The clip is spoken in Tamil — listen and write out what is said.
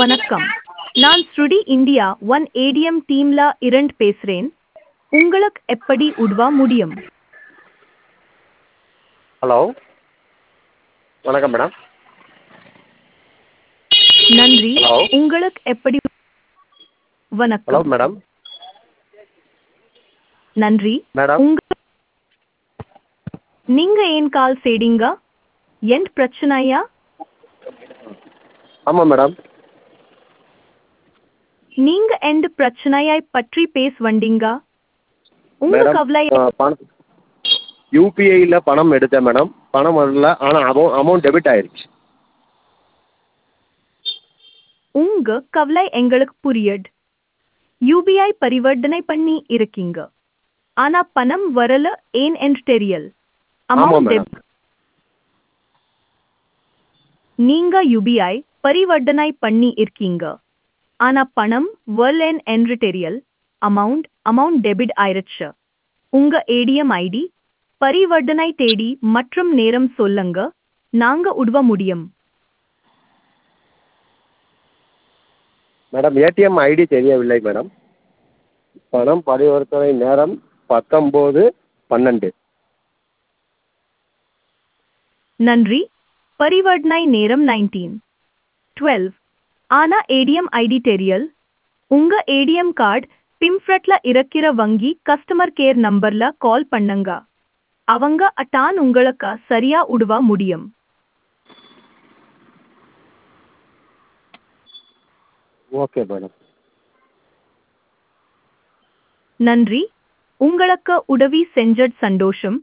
வணக்கம் நான் ஸ்ருடி இந்தியா ஒன் ஏடிஎம் டீம்ல இரண்டு பேசுறேன் உங்களுக்கு எப்படி உதவ முடியும் ஹலோ வணக்கம் மேடம் நன்றி Hello. உங்களுக்கு எப்படி ஹலோ வணக்கம் மேடம் நன்றி மேடம் உங்க நீங்க ஏன் கால் செய்தீங்க என் பிரச்சனையா ஆமாம் மேடம் நீங்க எந்த பிரச்சனையாய் பற்றி பேச வந்தீங்க உங்க மேடம் கவலை ஆ, பணம் யூபிஐயில் பணம் எடுத்தேன் மேடம் பணம் வரல ஆனால் அமௌ அமௌண்ட் டெபிட் ஆயிருச்சு உங்க கவலை எங்களுக்கு புரியுது யூபிஐ பரிவர்த்தனை பண்ணி இருக்கீங்க ஆனா பணம் வரல ஏன் என்று தெரியல் ஆமாம் Amount மேடம் deb- நீங்க யூபிஐ பரிவர்த்தனை பண்ணி இருக்கீங்க ஆனா பணம் வரலேன் என்று தெரியல் அமௌண்ட் அமௌண்ட் டெபிட் ஆயிருச்சு உங்க ஏடிஎம் ஐடி பரிவர்த்தனை தேதி மற்றும் நேரம் சொல்லுங்க நாங்க உதவ முடியும் மேடம் ஏடிஎம் ஐடி தெரியவில்லை மேடம் பணம் பரிவர்த்தனை நேரம் பத்தொம்போது பன்னெண்டு நன்றி பரிவர்த்தனை நேரம் நைன்டீன் டுவெல் ஆனா ஏடிஎம் ஐடி தெரியல் உங்க ஏடிஎம் கார்டு பிம்ஃப்ரெட்ல இருக்கிற வங்கி கஸ்டமர் கேர் நம்பர்ல கால் பண்ணுங்க அவங்க அட்டான் உங்களுக்கு சரியா உதவ முடியும் ஓகே மேடம் நன்றி உங்களுக்கு உதவி செஞ்சது சந்தோஷம்